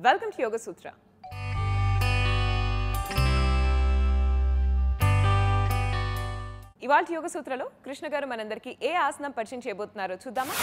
welcome to యోగ సూత్ర ఇవాళ యోగ సూత్రలో కృష్ణ గారు మనందరికీ ఏ ఆసనం పరిచయం చేయబోతున్నారో చూద్దామా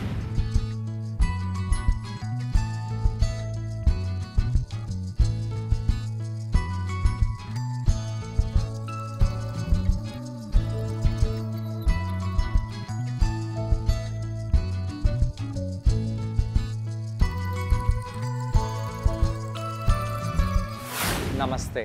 నమస్తే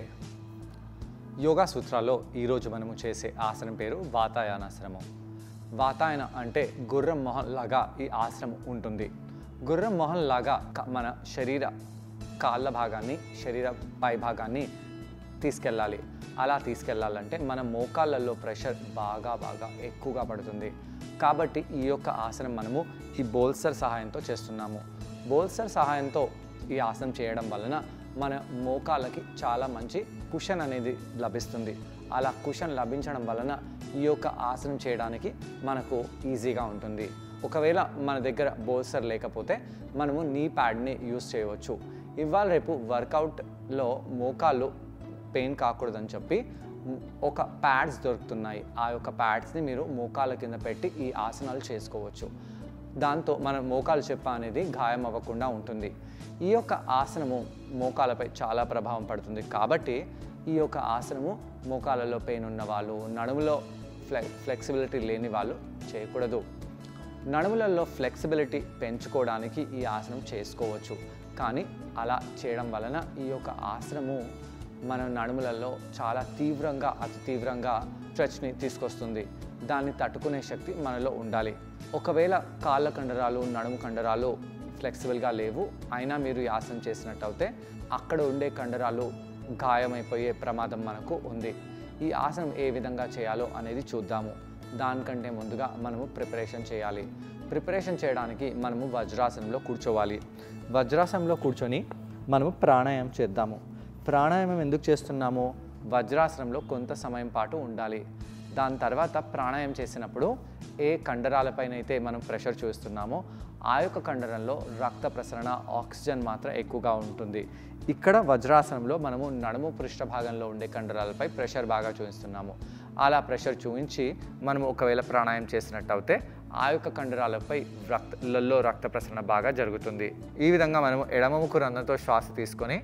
యోగా సూత్రాల్లో ఈరోజు మనము చేసే ఆసనం పేరు వాతాయనాశ్రమం వాతాయన అంటే గుర్రం మొహం లాగా ఈ ఆశ్రమం ఉంటుంది గుర్రం మొహం లాగా క- మన శరీర కాళ్ళ భాగాన్ని శరీర పై భాగాన్ని తీసుకెళ్ళాలి అలా తీసుకెళ్ళాలంటే మన మోకాళ్ళల్లో ప్రెషర్ బాగా బాగా ఎక్కువగా పడుతుంది కాబట్టి ఈ యొక్క ఆసనం మనము ఈ బోల్సర్ సహాయంతో చేస్తున్నాము బోల్సర్ సహాయంతో ఈ ఆసనం చేయడం వలన మన మోకాళ్ళకి చాలా మంచి కుషన్ అనేది లభిస్తుంది అలా కుషన్ లభించడం వలన ఈ యొక్క ఆసనం చేయడానికి మనకు ఈజీగా ఉంటుంది ఒకవేళ మన దగ్గర బోల్సర్ లేకపోతే మనము నీ ప్యాడ్ని యూస్ చేయవచ్చు ఇవాళ రేపు వర్కౌట్లో మోకాళ్ళు పెయిన్ కాకూడదని చెప్పి మ్, ఒక ప్యాడ్స్ దొరుకుతున్నాయి ఆ యొక్క ప్యాడ్స్ని మీరు మోకాళ్ళ కింద పెట్టి ఈ ఆసనాలు చేసుకోవచ్చు దాంతో మన మోకాలు చెప్ప అనేది గాయం అవ్వకుండా ఉంటుంది ఈ యొక్క ఆసనము మోకాలపై చాలా ప్రభావం పడుతుంది కాబట్టి ఈ యొక్క ఆసనము మోకాలలో పెయిన్ ఉన్న వాళ్ళు నడుములో ఫ్లె ఫ్లెక్సిబిలిటీ లేని వాళ్ళు చేయకూడదు నడుములలో ఫ్లెక్సిబిలిటీ పెంచుకోవడానికి ఈ ఆసనం చేసుకోవచ్చు కానీ అలా చేయడం వలన ఈ యొక్క ఆసనము మన నడుములలో చాలా తీవ్రంగా అతి తీవ్రంగా స్ట్రెచ్ని తీసుకొస్తుంది దాన్ని తట్టుకునే శక్తి మనలో ఉండాలి ఒకవేళ కాళ్ళ కండరాలు నడుము కండరాలు ఫ్లెక్సిబుల్గా లేవు అయినా మీరు ఈ ఆసనం చేసినట్టయితే అక్కడ ఉండే కండరాలు గాయమైపోయే ప్రమాదం మనకు ఉంది ఈ ఆసనం ఏ విధంగా చేయాలో అనేది చూద్దాము దానికంటే ముందుగా మనము ప్రిపరేషన్ చేయాలి ప్రిపరేషన్ చేయడానికి మనము వజ్రాసనంలో కూర్చోవాలి వజ్రాసనంలో కూర్చొని మనము ప్రాణాయామం చేద్దాము ప్రాణాయామం ఎందుకు చేస్తున్నాము వజ్రాసనంలో కొంత సమయం పాటు ఉండాలి దాని తర్వాత ప్రాణాయామం చేసినప్పుడు ఏ కండరాలపైన అయితే మనం ప్రెషర్ చూస్తున్నామో ఆ యొక్క కండరంలో రక్త ప్రసరణ ఆక్సిజన్ మాత్రం ఎక్కువగా ఉంటుంది ఇక్కడ వజ్రాసనంలో మనము నడుము పృష్ఠ భాగంలో ఉండే కండరాలపై ప్రెషర్ బాగా చూపిస్తున్నాము అలా ప్రెషర్ చూపించి మనం ఒకవేళ ప్రాణాయామం చేసినట్టయితే ఆ యొక్క కండరాలపై రక్తలలో రక్త ప్రసరణ బాగా జరుగుతుంది ఈ విధంగా మనము ఎడమ ముక్కు రంధ్రంతో శ్వాస తీసుకొని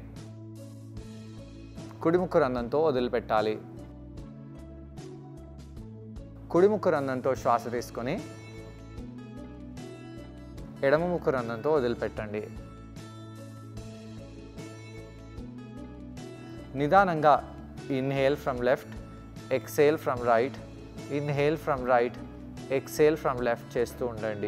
కుడి ముక్కు రంధ్రంతో వదిలిపెట్టాలి కుడి ముక్కు రంధ్రంతో శ్వాస తీసుకొని ఎడమ ముక్కు రంధ్రంతో వదిలిపెట్టండి నిదానంగా inhale from left exhale from right inhale from right exhale from left చేస్తూ ఉండండి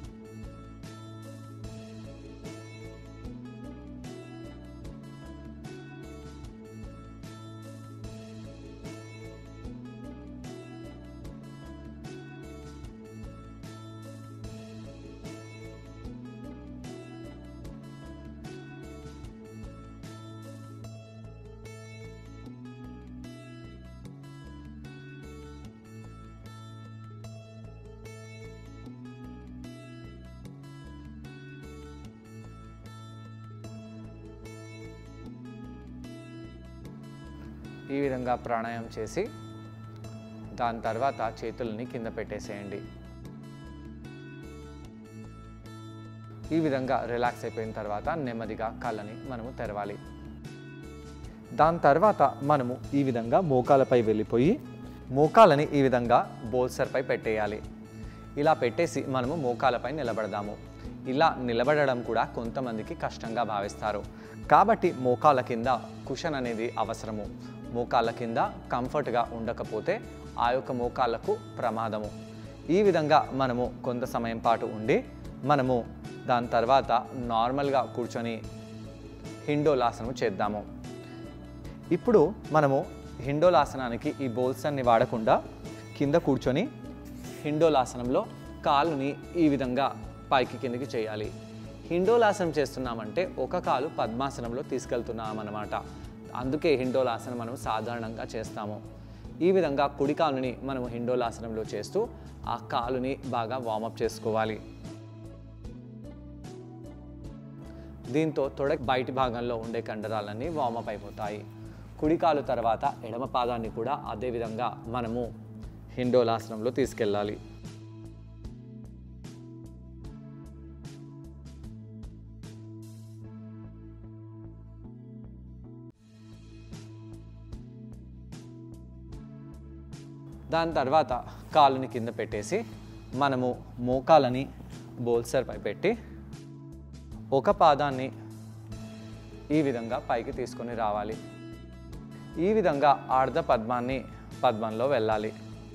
ఈ విధంగా ప్రాణాయామం చేసి దాని తర్వాత చేతుల్ని కింద పెట్టేసేయండి ఈ విధంగా రిలాక్స్ అయిపోయిన తర్వాత నెమ్మదిగా కళ్ళని మనము తెరవాలి దాని తర్వాత మనము ఈ విధంగా మోకాలపై వెళ్ళిపోయి మోకాలని ఈ విధంగా బోల్సర్పై పెట్టేయాలి ఇలా పెట్టేసి మనము మోకాలపై నిలబడదాము ఇలా నిలబడడం కూడా కొంతమందికి కష్టంగా భావిస్తారు కాబట్టి మోకాల కింద కుషన్ అనేది అవసరము మోకాళ్ళ కింద కంఫర్ట్గా ఉండకపోతే ఆ యొక్క మోకాళ్ళకు ప్రమాదము ఈ విధంగా మనము కొంత సమయం పాటు ఉండి మనము దాని తర్వాత నార్మల్గా కూర్చొని హిండోలాసనం చేద్దాము ఇప్పుడు మనము హిండోలాసనానికి ఈ బోల్సన్ని వాడకుండా కింద కూర్చొని హిండోలాసనంలో కాలుని ఈ విధంగా పైకి కిందికి చేయాలి హిండోలాసనం చేస్తున్నామంటే ఒక కాలు పద్మాసనంలో తీసుకెళ్తున్నామన్నమాట అందుకే హిండోలాసనం మనం సాధారణంగా చేస్తాము ఈ విధంగా కుడి కాలుని మనము హిండోలాసనంలో చేస్తూ ఆ కాలుని బాగా వార్మప్ చేసుకోవాలి దీంతో తొడ బయటి భాగంలో ఉండే కండరాలన్నీ వామప్ అయిపోతాయి కుడి కాలు తర్వాత ఎడమ పాదాన్ని కూడా అదే విధంగా మనము హిండోలాసనంలో తీసుకెళ్ళాలి దాని తర్వాత కాలుని కింద పెట్టేసి మనము మోకాలని బోల్సర్పై పెట్టి ఒక పాదాన్ని ఈ విధంగా పైకి తీసుకొని రావాలి ఈ విధంగా ఆర్ధ పద్మాన్ని పద్మంలో వెళ్ళాలి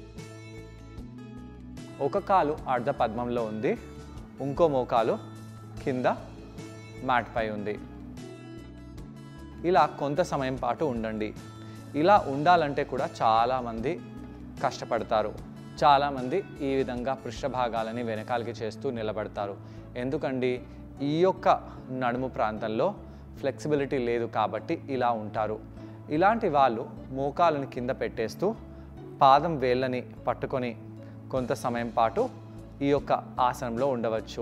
ఒక కాలు అర్ధ పద్మంలో ఉంది ఇంకో మోకాలు కింద మ్యాట్పై ఉంది ఇలా కొంత సమయం పాటు ఉండండి ఇలా ఉండాలంటే కూడా చాలామంది కష్టపడతారు చాలామంది ఈ విధంగా పృష్ఠభాగాలని వెనకాలకి చేస్తూ నిలబడతారు ఎందుకండి ఈ యొక్క నడుము ప్రాంతంలో ఫ్లెక్సిబిలిటీ లేదు కాబట్టి ఇలా ఉంటారు ఇలాంటి వాళ్ళు మోకాలను కింద పెట్టేస్తూ పాదం వేళ్ళని పట్టుకొని కొంత సమయం పాటు ఈ యొక్క ఆసనంలో ఉండవచ్చు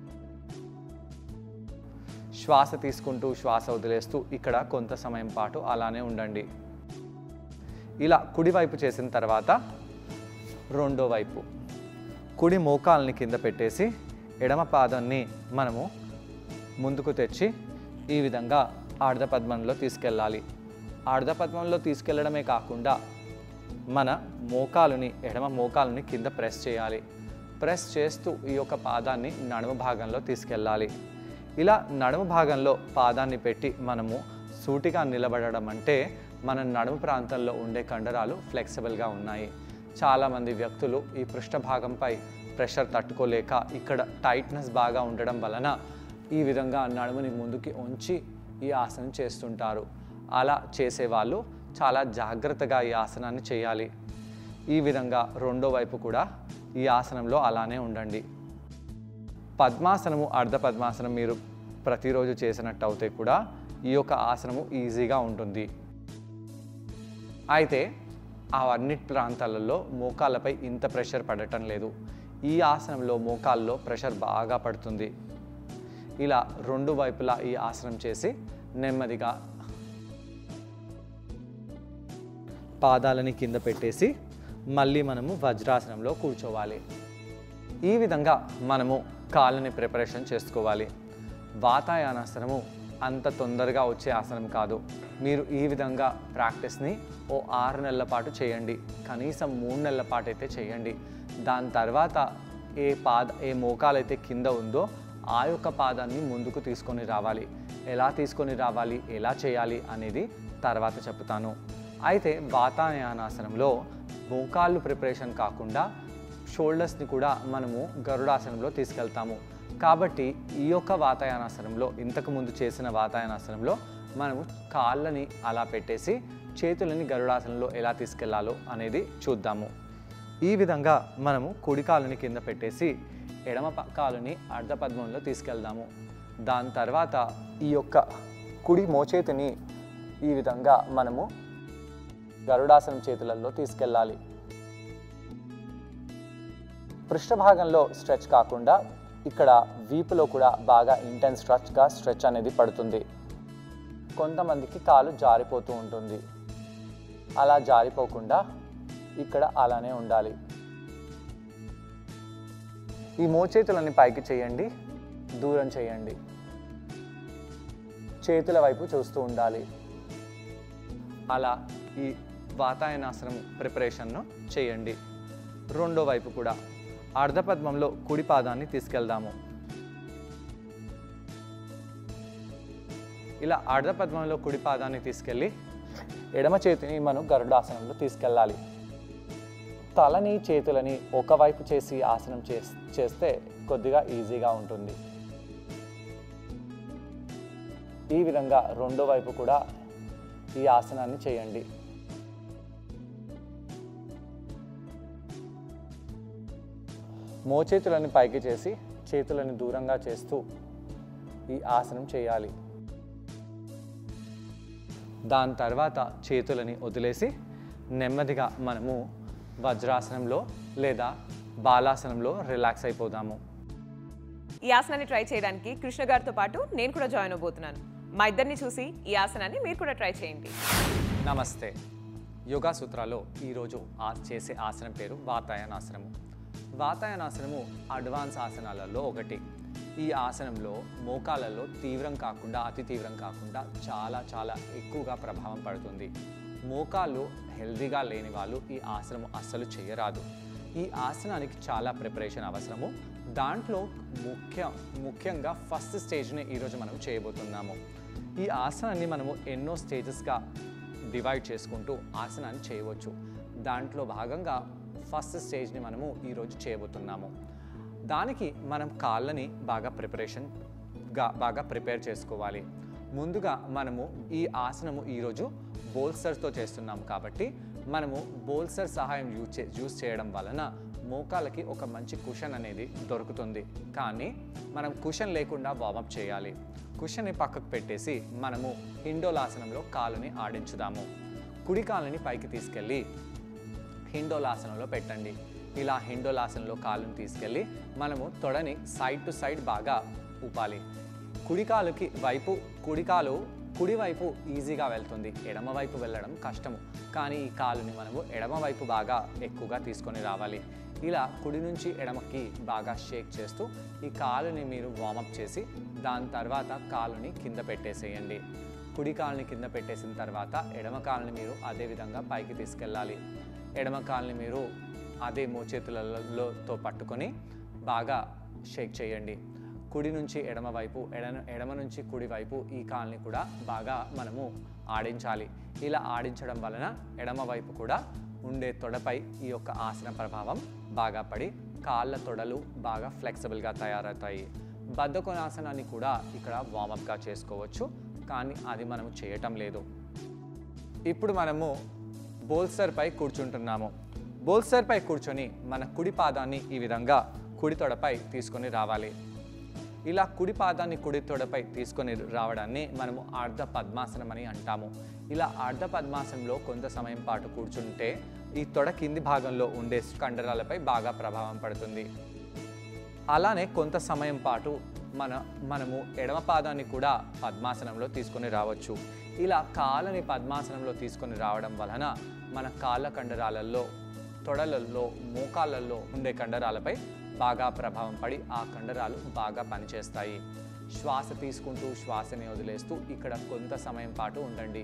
శ్వాస తీసుకుంటూ శ్వాస వదిలేస్తూ ఇక్కడ కొంత సమయం పాటు అలానే ఉండండి ఇలా కుడివైపు చేసిన తర్వాత రెండో వైపు కుడి మోకాల్ని కింద పెట్టేసి ఎడమ పాదాన్ని మనము ముందుకు తెచ్చి ఈ విధంగా ఆర్ధపద్మంలో తీసుకెళ్ళాలి ఆర్ధపద్మంలో తీసుకెళ్ళడమే కాకుండా మన మోకాలుని ఎడమ మోకాలుని కింద ప్రెస్ చేయాలి ప్రెస్ చేస్తూ ఈ యొక్క పాదాన్ని నడుము భాగంలో తీసుకెళ్ళాలి ఇలా నడుము భాగంలో పాదాన్ని పెట్టి మనము సూటిగా నిలబడడం అంటే మన నడుము ప్రాంతంలో ఉండే కండరాలు ఫ్లెక్సిబుల్గా ఉన్నాయి చాలామంది వ్యక్తులు ఈ పృష్ఠ భాగంపై ప్రెషర్ తట్టుకోలేక ఇక్కడ టైట్నెస్ బాగా ఉండడం వలన ఈ విధంగా నడుముని ముందుకి ఉంచి ఈ ఆసనం చేస్తుంటారు అలా చేసేవాళ్ళు చాలా జాగ్రత్తగా ఈ ఆసనాన్ని చేయాలి ఈ విధంగా రెండో వైపు కూడా ఈ ఆసనంలో అలానే ఉండండి పద్మాసనము అర్ధ పద్మాసనం మీరు ప్రతిరోజు చేసినట్టు అయితే కూడా ఈ యొక్క ఆసనము ఈజీగా ఉంటుంది అయితే అవన్నిటి ప్రాంతాలలో మోకాళ్ళపై ఇంత ప్రెషర్ పడటం లేదు ఈ ఆసనంలో మోకాల్లో ప్రెషర్ బాగా పడుతుంది ఇలా రెండు వైపులా ఈ ఆసనం చేసి నెమ్మదిగా పాదాలని కింద పెట్టేసి మళ్ళీ మనము వజ్రాసనంలో కూర్చోవాలి ఈ విధంగా మనము కాళ్ళని ప్రిపరేషన్ చేసుకోవాలి వాతాయానాసనము అంత తొందరగా వచ్చే ఆసనం కాదు మీరు ఈ విధంగా ప్రాక్టీస్ని ఓ ఆరు నెలల పాటు చేయండి కనీసం మూడు నెలల పాటు అయితే చేయండి దాని తర్వాత ఏ పాద ఏ మోకాలైతే కింద ఉందో ఆ యొక్క పాదాన్ని ముందుకు తీసుకొని రావాలి ఎలా తీసుకొని రావాలి ఎలా చేయాలి అనేది తర్వాత చెప్తాను అయితే వాతాయానాసనంలో మోకాళ్ళు ప్రిపరేషన్ కాకుండా షోల్డర్స్ని కూడా మనము గరుడాసనంలో తీసుకెళ్తాము కాబట్టి ఈ యొక్క వాతాయనాసనంలో ఇంతకు ముందు చేసిన వాతాయనాసనంలో మనము కాళ్ళని అలా పెట్టేసి చేతులని గరుడాసనంలో ఎలా తీసుకెళ్లాలో అనేది చూద్దాము ఈ విధంగా మనము కుడి కాలుని కింద పెట్టేసి ఎడమ ప- కాలుని అర్ధపద్మంలో తీసుకెళ్దాము దాని తర్వాత ఈ యొక్క కుడి మోచేతిని ఈ విధంగా మనము గరుడాసనం చేతులలో తీసుకెళ్ళాలి పృష్ఠభాగంలో స్ట్రెచ్ కాకుండా ఇక్కడ వీపులో కూడా బాగా ఇంటెన్స్ స్ట్రెచ్గా స్ట్రెచ్ అనేది పడుతుంది కొంతమందికి కాలు జారిపోతూ ఉంటుంది అలా జారిపోకుండా ఇక్కడ అలానే ఉండాలి ఈ మోచేతులని పైకి చేయండి దూరం చేయండి చేతుల వైపు చూస్తూ ఉండాలి అలా ఈ వాతాయనాసనం ప్రిపరేషన్ను చేయండి రెండో వైపు కూడా అర్ధపద్మంలో కుడి పాదాన్ని తీసుకెళ్దాము ఇలా అర్ధపద్మంలో కుడి పాదాన్ని తీసుకెళ్ళి ఎడమ చేతిని మనం గరుడాసనంలో తీసుకెళ్ళాలి తలని చేతులని ఒకవైపు చేసి ఆసనం చేస్- చేస్తే కొద్దిగా ఈజీగా ఉంటుంది ఈ విధంగా రెండో వైపు కూడా ఈ ఆసనాన్ని చేయండి మోచేతులని పైకి చేసి చేతులని దూరంగా చేస్తూ ఈ ఆసనం చేయాలి దాని తర్వాత చేతులని వదిలేసి నెమ్మదిగా మనము వజ్రాసనంలో లేదా బాలాసనంలో రిలాక్స్ అయిపోదాము ఈ ఆసనాన్ని ట్రై చేయడానికి కృష్ణ గారితో పాటు నేను కూడా జాయిన్ అవబోతున్నాను మా ఇద్దరిని చూసి ఈ ఆసనాన్ని మీరు కూడా ట్రై చేయండి నమస్తే యోగా సూత్రాల్లో ఈరోజు ఆ చేసే ఆసనం పేరు వాతాయనాసనము వాతాయనాసనము అడ్వాన్స్ ఆసనాలలో ఒకటి ఈ ఆసనంలో మోకాలలో తీవ్రం కాకుండా అతి తీవ్రం కాకుండా చాలా చాలా ఎక్కువగా ప్రభావం పడుతుంది మోకాళ్ళు హెల్దీగా లేని వాళ్ళు ఈ ఆసనం అస్సలు చేయరాదు ఈ ఆసనానికి చాలా ప్రిపరేషన్ అవసరము దాంట్లో ముఖ్య ముఖ్యంగా ఫస్ట్ స్టేజ్ని ఈరోజు మనం చేయబోతున్నాము ఈ ఆసనాన్ని మనము ఎన్నో స్టేజెస్గా డివైడ్ చేసుకుంటూ ఆసనాన్ని చేయవచ్చు దాంట్లో భాగంగా ఫస్ట్ స్టేజ్ని మనము ఈరోజు చేయబోతున్నాము దానికి మనం కాళ్ళని బాగా ప్రిపరేషన్గా బాగా ప్రిపేర్ చేసుకోవాలి ముందుగా మనము ఈ ఆసనము ఈరోజు బోల్సర్తో చేస్తున్నాము కాబట్టి మనము బోల్సర్ సహాయం యూజ్ చే యూజ్ చేయడం వలన మోకాలకి ఒక మంచి కుషన్ అనేది దొరుకుతుంది కానీ మనం కుషన్ లేకుండా వార్మప్ చేయాలి కుషన్ని పక్కకు పెట్టేసి మనము హిండోలాసనంలో కాలుని ఆడించుదాము కుడి కాలుని పైకి తీసుకెళ్ళి హిండోలాసనంలో పెట్టండి ఇలా హిండోలాసనంలో కాలుని తీసుకెళ్ళి మనము తొడని సైడ్ టు సైడ్ బాగా ఊపాలి కుడికాలుకి వైపు కుడికాలు కుడివైపు ఈజీగా వెళ్తుంది ఎడమ వైపు వెళ్ళడం కష్టము కానీ ఈ కాలుని మనము ఎడమ వైపు బాగా ఎక్కువగా తీసుకొని రావాలి ఇలా కుడి నుంచి ఎడమకి బాగా షేక్ చేస్తూ ఈ కాలుని మీరు వార్మప్ చేసి దాని తర్వాత కాలుని కింద పెట్టేసేయండి కుడి కాలుని కింద పెట్టేసిన తర్వాత ఎడమ కాలుని మీరు అదే విధంగా పైకి తీసుకెళ్ళాలి ఎడమ కాలుని మీరు అదే మోచేతులతో పట్టుకొని బాగా షేక్ చేయండి కుడి నుంచి ఎడమ వైపు ఎడ ఎడమ నుంచి కుడి వైపు ఈ కాల్ని కూడా బాగా మనము ఆడించాలి ఇలా ఆడించడం వలన ఎడమ వైపు కూడా ఉండే తొడపై ఈ యొక్క ఆసన ప్రభావం బాగా పడి కాళ్ళ తొడలు బాగా ఫ్లెక్సిబుల్గా తయారవుతాయి బద్ధకొనాసనాన్ని కూడా ఇక్కడ వార్మప్గా చేసుకోవచ్చు కానీ అది మనము చేయటం లేదు ఇప్పుడు మనము బోల్సర్పై కూర్చుంటున్నాము బోల్సర్పై కూర్చొని మన కుడి పాదాన్ని ఈ విధంగా కుడి తొడపై తీసుకొని రావాలి ఇలా కుడి పాదాన్ని కుడి తొడపై తీసుకొని రావడాన్ని మనము అర్ధ పద్మాసనం అని అంటాము ఇలా అర్ధ పద్మాసనంలో కొంత సమయం పాటు కూర్చుంటే ఈ తొడ కింది భాగంలో ఉండే కండరాలపై బాగా ప్రభావం పడుతుంది అలానే కొంత సమయం పాటు మన మనము ఎడమ పాదాన్ని కూడా పద్మాసనంలో తీసుకొని రావచ్చు ఇలా కాళ్ళని పద్మాసనంలో తీసుకొని రావడం వలన మన కాళ్ళ కండరాలలో తొడలలో మోకాళ్ళల్లో ఉండే కండరాలపై బాగా ప్రభావం పడి ఆ కండరాలు బాగా పనిచేస్తాయి శ్వాస తీసుకుంటూ శ్వాసని వదిలేస్తూ ఇక్కడ కొంత సమయం పాటు ఉండండి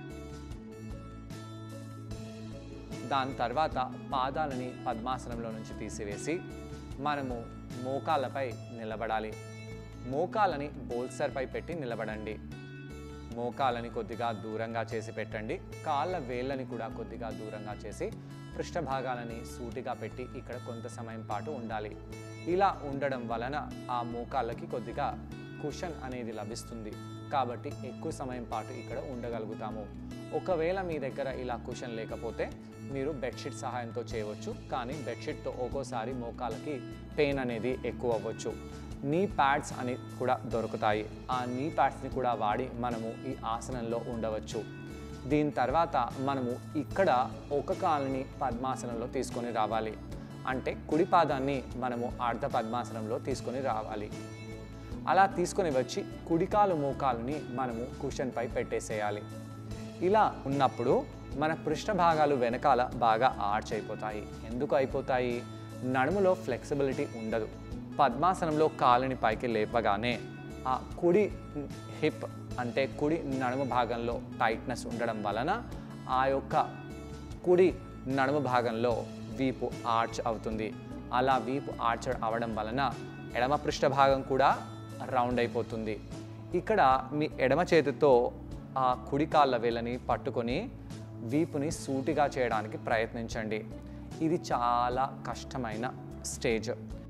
దాని తర్వాత పాదాలని పద్మాసనంలో నుంచి తీసివేసి మనము మోకాళ్ళపై నిలబడాలి మోకాలని బోల్సర్పై పెట్టి నిలబడండి మోకాలని కొద్దిగా దూరంగా చేసి పెట్టండి కాళ్ళ వేళ్ళని కూడా కొద్దిగా దూరంగా చేసి పృష్ఠభాగాలని సూటిగా పెట్టి ఇక్కడ కొంత సమయం పాటు ఉండాలి ఇలా ఉండడం వలన ఆ మోకాళ్ళకి కొద్దిగా కుషన్ అనేది లభిస్తుంది కాబట్టి ఎక్కువ సమయం పాటు ఇక్కడ ఉండగలుగుతాము ఒకవేళ మీ దగ్గర ఇలా కుషన్ లేకపోతే మీరు బెడ్షీట్ సహాయంతో చేయవచ్చు కానీ బెడ్షీట్తో ఒక్కోసారి మోకాలకి పెయిన్ అనేది ఎక్కువ అవ్వచ్చు నీ ప్యాడ్స్ అని కూడా దొరుకుతాయి ఆ నీ ప్యాడ్స్ని కూడా వాడి మనము ఈ ఆసనంలో ఉండవచ్చు దీని తర్వాత మనము ఇక్కడ ఒక కాలుని పద్మాసనంలో తీసుకొని రావాలి అంటే కుడి పాదాన్ని మనము అర్ధ పద్మాసనంలో తీసుకొని రావాలి అలా తీసుకొని వచ్చి కుడికాలు మోకాలుని మనము కుషన్పై పెట్టేసేయాలి ఇలా ఉన్నప్పుడు మన పృష్ఠ భాగాలు వెనకాల బాగా ఆర్చ్ అయిపోతాయి ఎందుకు అయిపోతాయి నడుములో ఫ్లెక్సిబిలిటీ ఉండదు పద్మాసనంలో కాలుని పైకి లేపగానే ఆ కుడి హిప్ అంటే కుడి నడుము భాగంలో టైట్నెస్ ఉండడం వలన ఆ యొక్క కుడి నడుము భాగంలో వీపు ఆర్చ్ అవుతుంది అలా వీపు ఆర్చ్ అవడం వలన ఎడమ పృష్ఠ భాగం కూడా రౌండ్ అయిపోతుంది ఇక్కడ మీ ఎడమ చేతితో ఆ కుడి కాళ్ళ వేళ్ళని పట్టుకొని వీపుని సూటిగా చేయడానికి ప్రయత్నించండి ఇది చాలా కష్టమైన స్టేజ్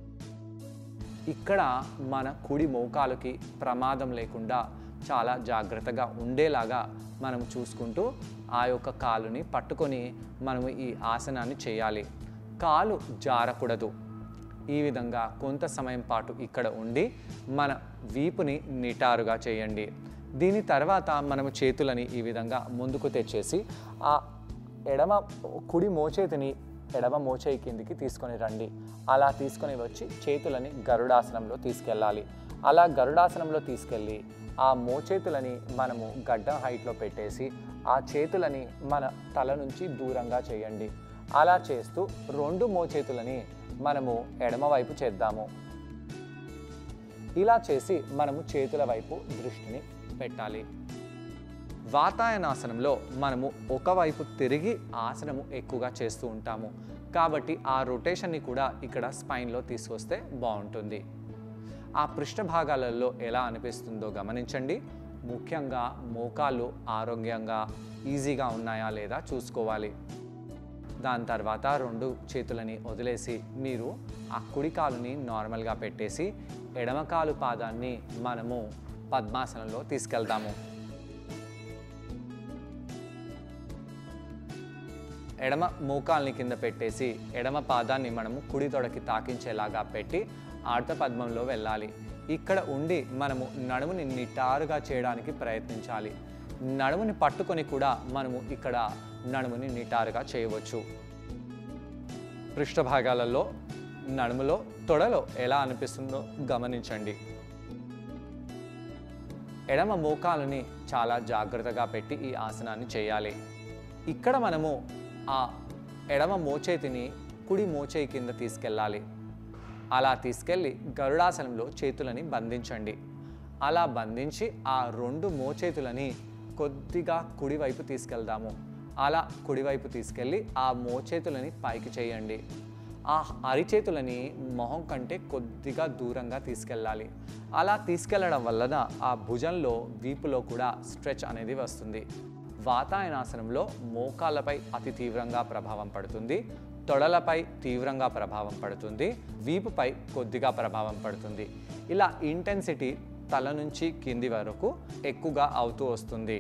ఇక్కడ మన కుడి మోకాలుకి ప్రమాదం లేకుండా చాలా జాగ్రత్తగా ఉండేలాగా మనం చూసుకుంటూ ఆ యొక్క కాలుని పట్టుకొని మనము ఈ ఆసనాన్ని చేయాలి కాలు జారకూడదు ఈ విధంగా కొంత సమయం పాటు ఇక్కడ ఉండి మన వీపుని నిటారుగా చేయండి దీని తర్వాత మనము చేతులని ఈ విధంగా ముందుకు తెచ్చేసి ఆ ఎడమ కుడి మోచేతిని ఎడమ మోచేయి కిందికి తీసుకొని రండి అలా తీసుకొని వచ్చి చేతులని గరుడాసనంలో తీసుకెళ్ళాలి అలా గరుడాసనంలో తీసుకెళ్ళి ఆ మోచేతులని మనము గడ్డం హైట్లో పెట్టేసి ఆ చేతులని మన తల నుంచి దూరంగా చేయండి అలా చేస్తూ రెండు మోచేతులని మనము ఎడమ వైపు చేద్దాము ఇలా చేసి మనము చేతుల వైపు దృష్టిని పెట్టాలి వాతాయనాసనంలో మనము ఒకవైపు తిరిగి ఆసనము ఎక్కువగా చేస్తూ ఉంటాము కాబట్టి ఆ రొటేషన్ని కూడా ఇక్కడ స్పైన్లో తీసుకొస్తే బాగుంటుంది ఆ పృష్ఠ భాగాలలో ఎలా అనిపిస్తుందో గమనించండి ముఖ్యంగా మోకాళ్ళు ఆరోగ్యంగా ఈజీగా ఉన్నాయా లేదా చూసుకోవాలి దాని తర్వాత రెండు చేతులని వదిలేసి మీరు ఆ కుడి కాలుని నార్మల్గా పెట్టేసి ఎడమ కాలు పాదాన్ని మనము పద్మాసనంలో తీసుకెళ్తాము ఎడమ మోకాల్ని కింద పెట్టేసి ఎడమ పాదాన్ని మనము కుడి తొడకి తాకించేలాగా పెట్టి ఆర్త పద్మంలో వెళ్ళాలి ఇక్కడ ఉండి మనము నడుముని నిటారుగా చేయడానికి ప్రయత్నించాలి నడుముని పట్టుకొని కూడా మనము ఇక్కడ నడుముని నిటారుగా చేయవచ్చు పృష్ఠభాగాలలో నడుములో తొడలో ఎలా అనిపిస్తుందో గమనించండి ఎడమ మోకాలని చాలా జాగ్రత్తగా పెట్టి ఈ ఆసనాన్ని చేయాలి ఇక్కడ మనము ఆ ఎడమ మోచేతిని కుడి మోచేయి కింద తీసుకెళ్ళాలి అలా తీసుకెళ్ళి గరుడాసనంలో చేతులని బంధించండి అలా బంధించి ఆ రెండు మోచేతులని కొద్దిగా కుడివైపు తీసుకెళ్దాము అలా కుడివైపు తీసుకెళ్ళి ఆ మోచేతులని పైకి చేయండి ఆ అరిచేతులని మొహం కంటే కొద్దిగా దూరంగా తీసుకెళ్ళాలి అలా తీసుకెళ్ళడం వలన ఆ భుజంలో వీపులో కూడా స్ట్రెచ్ అనేది వస్తుంది వాతాయనాసనంలో మోకాళ్ళపై అతి తీవ్రంగా ప్రభావం పడుతుంది తొడలపై తీవ్రంగా ప్రభావం పడుతుంది వీపుపై కొద్దిగా ప్రభావం పడుతుంది ఇలా ఇంటెన్సిటీ తల నుంచి కింది వరకు ఎక్కువగా అవుతూ వస్తుంది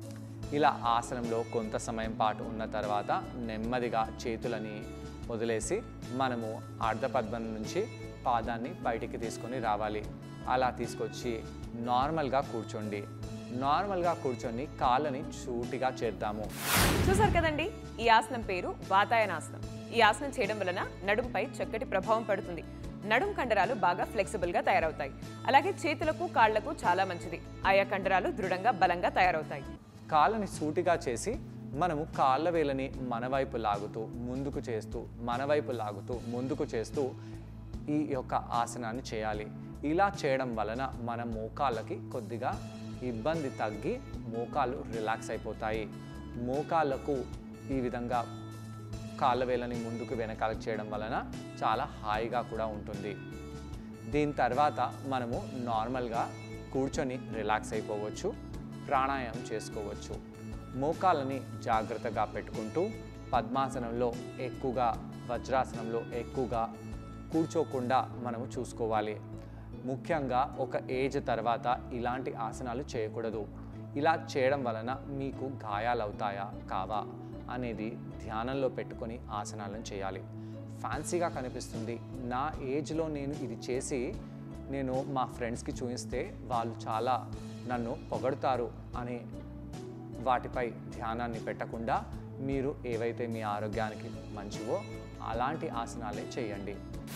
ఇలా ఆసనంలో కొంత సమయం పాటు ఉన్న తర్వాత నెమ్మదిగా చేతులని వదిలేసి మనము అర్ధపద్మం నుంచి పాదాన్ని బయటికి తీసుకొని రావాలి అలా తీసుకొచ్చి నార్మల్గా కూర్చోండి నార్మల్గా కూర్చొని కాళ్ళని సూటిగా చేద్దాము చూసారు కదండి ఈ ఆసనం పేరు వాతాయనాసనం ఈ ఆసనం చేయడం వలన నడుంపై చక్కటి ప్రభావం పడుతుంది నడుం కండరాలు బాగా ఫ్లెక్సిబుల్ గా తయారవుతాయి అలాగే చేతులకు కాళ్లకు చాలా మంచిది ఆయా కండరాలు దృఢంగా బలంగా తయారవుతాయి కాళ్ళని సూటిగా చేసి మనము కాళ్ళ వేలని మన వైపు లాగుతూ ముందుకు చేస్తూ మన వైపు లాగుతూ ముందుకు చేస్తూ ఈ యొక్క ఆసనాన్ని చేయాలి ఇలా చేయడం వలన మన మోకాళ్ళకి కొద్దిగా ఇబ్బంది తగ్గి మోకాళ్ళు రిలాక్స్ అయిపోతాయి మోకాళ్ళకు ఈ విధంగా కాళ్ళ వేలని ముందుకు వెనకాలకు చేయడం వలన చాలా హాయిగా కూడా ఉంటుంది దీని తర్వాత మనము నార్మల్గా కూర్చొని రిలాక్స్ అయిపోవచ్చు ప్రాణాయామం చేసుకోవచ్చు మోకాళ్ళని జాగ్రత్తగా పెట్టుకుంటూ పద్మాసనంలో ఎక్కువగా వజ్రాసనంలో ఎక్కువగా కూర్చోకుండా మనము చూసుకోవాలి ముఖ్యంగా ఒక ఏజ్ తర్వాత ఇలాంటి ఆసనాలు చేయకూడదు ఇలా చేయడం వలన మీకు గాయాలు అవుతాయా కావా అనేది ధ్యానంలో పెట్టుకొని ఆసనాలను చేయాలి ఫ్యాన్సీగా కనిపిస్తుంది నా ఏజ్లో నేను ఇది చేసి నేను మా ఫ్రెండ్స్కి చూపిస్తే వాళ్ళు చాలా నన్ను పొగడుతారు అనే వాటిపై ధ్యానాన్ని పెట్టకుండా మీరు ఏవైతే మీ ఆరోగ్యానికి మంచివో అలాంటి ఆసనాలే చేయండి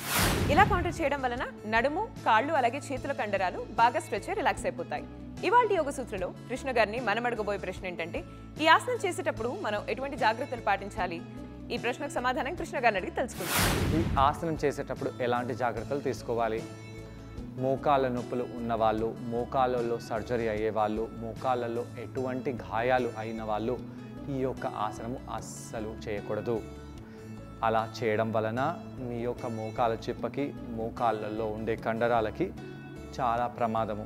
ఇలా కౌంటర్ చేయడం వలన నడుము కాళ్ళు అలాగే చేతుల కండరాలు బాగా స్ట్రెచ్ అయి రిలాక్స్ అయిపోతాయి ఇవాళ యోగ సూత్రలో కృష్ణ గారిని మనం అడగబోయే ప్రశ్న ఏంటంటే ఈ ఆసనం చేసేటప్పుడు మనం ఎటువంటి జాగ్రత్తలు పాటించాలి ఈ ప్రశ్నకు సమాధానం కృష్ణ గారిని అడిగి తెలుసుకుందాం ఈ ఆసనం చేసేటప్పుడు ఎలాంటి జాగ్రత్తలు తీసుకోవాలి మోకాళ్ళ నొప్పులు ఉన్నవాళ్ళు మోకాళ్ళలో సర్జరీ అయ్యే వాళ్ళు మోకాళ్ళలో ఎటువంటి గాయాలు అయిన వాళ్ళు ఈ యొక్క ఆసనము అస్సలు చేయకూడదు అలా చేయడం వలన మీ యొక్క మోకాల చిప్పకి మోకాళ్ళల్లో ఉండే కండరాలకి చాలా ప్రమాదము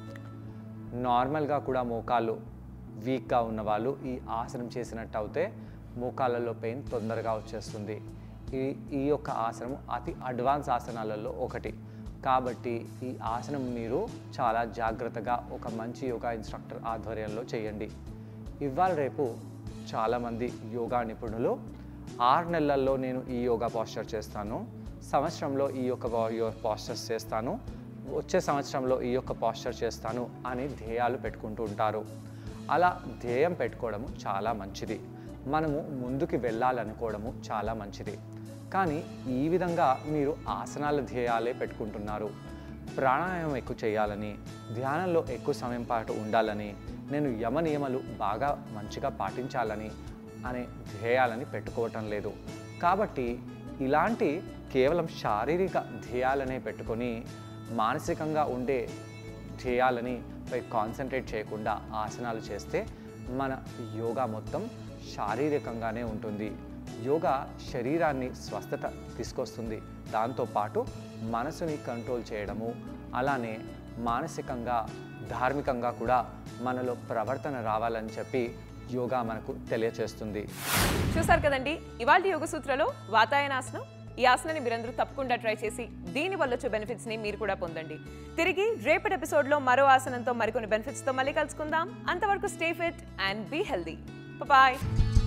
నార్మల్గా కూడా మోకాళ్ళు వీక్గా ఉన్నవాళ్ళు ఈ ఆసనం చేసినట్టు అయితే మోకాళ్ళలో పెయిన్ తొందరగా వచ్చేస్తుంది ఈ ఈ యొక్క ఆసనం అతి అడ్వాన్స్ ఆసనాలలో ఒకటి కాబట్టి ఈ ఆసనం మీరు చాలా జాగ్రత్తగా ఒక మంచి యోగా ఇన్స్ట్రక్టర్ ఆధ్వర్యంలో చేయండి ఇవాళ రేపు చాలామంది యోగా నిపుణులు ఆరు నెలల్లో నేను ఈ యోగా పాస్చర్ చేస్తాను సంవత్సరంలో ఈ యొక్క పాస్చర్స్ చేస్తాను వచ్చే సంవత్సరంలో ఈ యొక్క పాస్చర్ చేస్తాను అని ధ్యేయాలు పెట్టుకుంటూ ఉంటారు అలా ధ్యేయం పెట్టుకోవడం చాలా మంచిది మనము ముందుకు వెళ్ళాలనుకోవడము చాలా మంచిది కానీ ఈ విధంగా మీరు ఆసనాల ధ్యేయాలే పెట్టుకుంటున్నారు ప్రాణాయామం ఎక్కువ చేయాలని ధ్యానంలో ఎక్కువ సమయం పాటు ఉండాలని నేను యమ నియమాలు బాగా మంచిగా పాటించాలని అనే ధ్యేయాలని పెట్టుకోవటం లేదు కాబట్టి ఇలాంటి కేవలం శారీరక ధ్యేయాలనే పెట్టుకొని మానసికంగా ఉండే ధ్యేయాలని పై కాన్సన్ట్రేట్ చేయకుండా ఆసనాలు చేస్తే మన యోగా మొత్తం శారీరకంగానే ఉంటుంది యోగా శరీరాన్ని స్వస్థత తీసుకొస్తుంది దాంతోపాటు మనసుని కంట్రోల్ చేయడము అలానే మానసికంగా ధార్మికంగా కూడా మనలో ప్రవర్తన రావాలని చెప్పి యోగా మనకు తెలియచేస్తుంది చూసారు కదండి ఇవాళ యోగ సూత్రలో వాతాయనాసనం ఈ ఆసనాన్ని మీరందరూ తప్పకుండా ట్రై చేసి దీని వల్ల వచ్చే బెనిఫిట్స్ ని మీరు కూడా పొందండి తిరిగి రేపటి ఎపిసోడ్ లో మరో ఆసనంతో మరికొన్ని బెనిఫిట్స్ తో మళ్ళీ కలుసుకుందాం అంతవరకు stay fit and be healthy bye